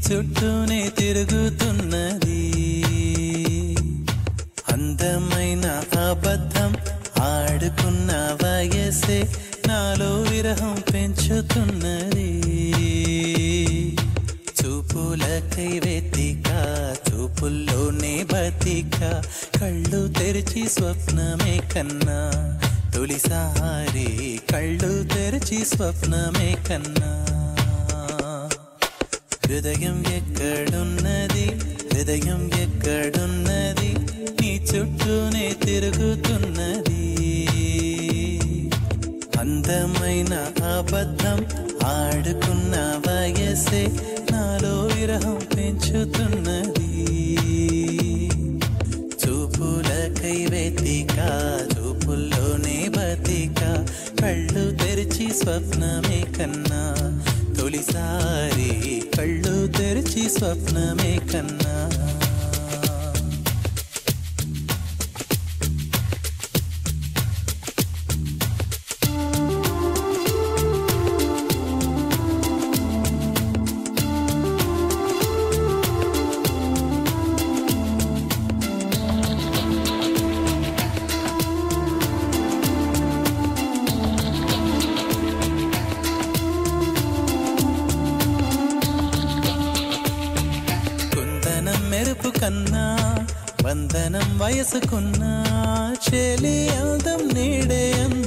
చుట్టూనే తిరుగుతున్నది అందమైన అబద్ధం ఆడుకున్న వయసే నాలో విరహం పెంచుతున్నది చూపులకై వెతిక చూపుల్లోనే బతిక కళ్ళు తెరిచి స్వప్నమే కన్నా తొలిసారి కళ్ళు తెరిచి స్వప్నమే కన్నా హృదయం ఎక్కడున్నది హృదయం ఎక్కడున్నది నీ చుట్టూనే తిరుగుతున్నది అందమైన అబద్ధం ఆడుకున్న వయసే నాలో విరహం పెంచుతున్నది చూపులకై వెతిక చూపుల్లోనే బతిక కళ్ళు తెరిచి స్వప్నమే కన్నా తొలిసారి కళ్ళు తెరిచి స్వప్నమే కన్నా కుందనం మెరుపు కన్నా వందనం వయసుకున్నా చెలి అందం నీడే అందం